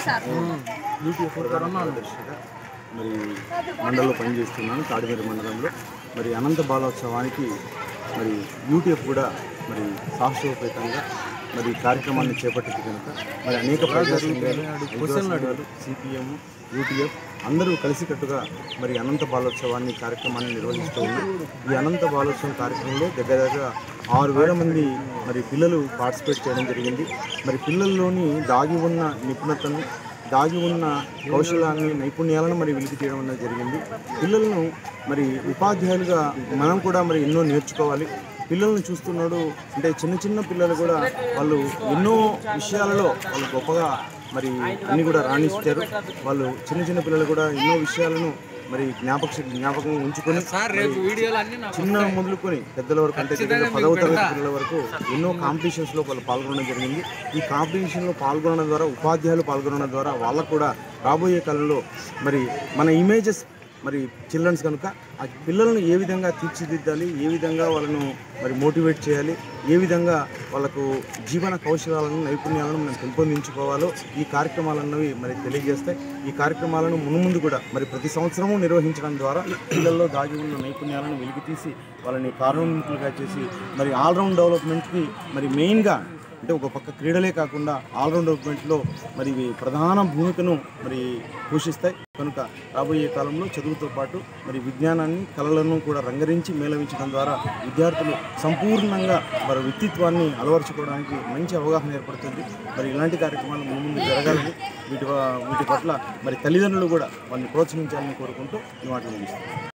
sir ప్రధాన కార్యదర్శిగా మరి మండలంలో పనిచేస్తున్నాను తాడిమేర మండలంలో మరి అనంత బాలోత్సవానికి మరి యూటీఎఫ్ కూడా మరి సాహసోపేతంగా మరి ఈ కార్యక్రమాన్ని చేపట్టింది కనుక మరి అనేక ప్రజా సంఘాలు ఎన్జిఓ సంఘాలు సిపిఎం యూటీఎఫ్ అందరూ కలిసికట్టుగా మరి అనంత బాలోత్సవాన్ని కార్యక్రమాన్ని నిర్వహిస్తూ ఉన్నారు ఈ అనంత బాలోత్సవం కార్యక్రమంలో దగ్గర దగ్గర ఆరు వేల మంది మరి పిల్లలు పార్టిసిపేట్ చేయడం జరిగింది మరి పిల్లల్లోని దాగి ఉన్న నిపుణతను దాగి ఉన్న కౌశలాన్ని నైపుణ్యాలను మరి వెలికి తీయడం అనేది జరిగింది పిల్లలను మరి ఉపాధ్యాయులుగా మనం కూడా మరి ఎన్నో నేర్చుకోవాలి పిల్లల్ని చూస్తున్నాడు అంటే చిన్న చిన్న పిల్లలు కూడా వాళ్ళు ఎన్నో విషయాలలో వాళ్ళు గొప్పగా మరి అన్ని కూడా రాణిస్తారు వాళ్ళు చిన్న చిన్న పిల్లలు కూడా ఎన్నో విషయాలను మరి జ్ఞాపక శక్తి జ్ఞాపకం ఉంచుకొని మరి చిన్న మొదలుకొని పెద్దల వరకు అంటే దగ్గర పదవ తరగతి పిల్లల వరకు ఎన్నో కాంపిటీషన్స్ లో వాళ్ళు పాల్గొనడం జరిగింది ఈ కాంపిటీషన్ లో పాల్గొనడం ద్వారా ఉపాధ్యాయులు పాల్గొనడం ద్వారా వాళ్ళకు కూడా రాబోయే కాలంలో మరి మన ఇమేజెస్ మరి చిల్డ్రన్స్ కనుక ఆ పిల్లలను ఏ విధంగా తీర్చిదిద్దాలి ఏ విధంగా వాళ్ళను మరి మోటివేట్ చేయాలి ఏ విధంగా వాళ్ళకు జీవన కౌశలాలను నైపుణ్యాలను మనం పెంపొందించుకోవాలో ఈ కార్యక్రమాలన్నవి మరి తెలియజేస్తాయి ఈ కార్యక్రమాలను మున్ముందు కూడా మరి ప్రతి సంవత్సరము నిర్వహించడం ద్వారా పిల్లల్లో దాగి ఉన్న నైపుణ్యాలను వెలికితీసి వాళ్ళని కారణోన్ముఖులుగా చేసి మరి ఆల్రౌండ్ డెవలప్మెంట్కి మరి మెయిన్గా అంటే ఒక పక్క క్రీడలే కాకుండా ఆల్రౌండ్ డెవలప్మెంట్లో మరి ఇవి ప్రధాన భూమికను మరి పోషిస్తాయి కనుక రాబోయే కాలంలో చదువుతో పాటు మరి విజ్ఞానాన్ని కళలను కూడా రంగరించి మేళవించడం ద్వారా విద్యార్థులు సంపూర్ణంగా వారి వ్యక్తిత్వాన్ని అలవరుచుకోవడానికి మంచి అవగాహన ఏర్పడుతుంది మరి ఇలాంటి కార్యక్రమాలు ముందు జరగాలని వీటి వ- వీటి పట్ల మరి తల్లిదండ్రులు కూడా వారిని ప్రోత్సహించాలని కోరుకుంటూ ఈ మాటలు ముగిస్తాను